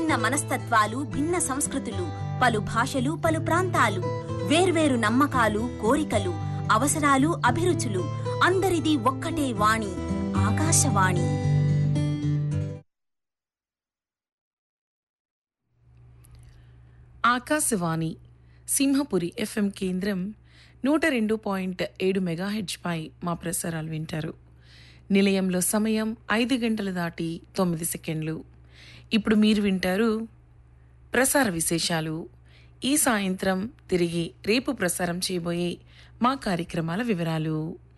భిన్న మనస్తత్వాలు భిన్న సంస్కృతులు పలు భాషలు పలు ప్రాంతాలు వేర్వేరు నమ్మకాలు కోరికలు అవసరాలు అభిరుచులు అందరిది ఒక్కటే వాణి ఆకాశవాణి ఆకాశవాణి సింహపురి ఎఫ్ఎం కేంద్రం నూట రెండు పాయింట్ ఏడు మెగాహెడ్జ్పై మా ప్రసారాలు వింటారు నిలయంలో సమయం ఐదు గంటలు దాటి తొమ్మిది సెకండ్లు ఇప్పుడు మీరు వింటారు ప్రసార విశేషాలు ఈ సాయంత్రం తిరిగి రేపు ప్రసారం చేయబోయే మా కార్యక్రమాల వివరాలు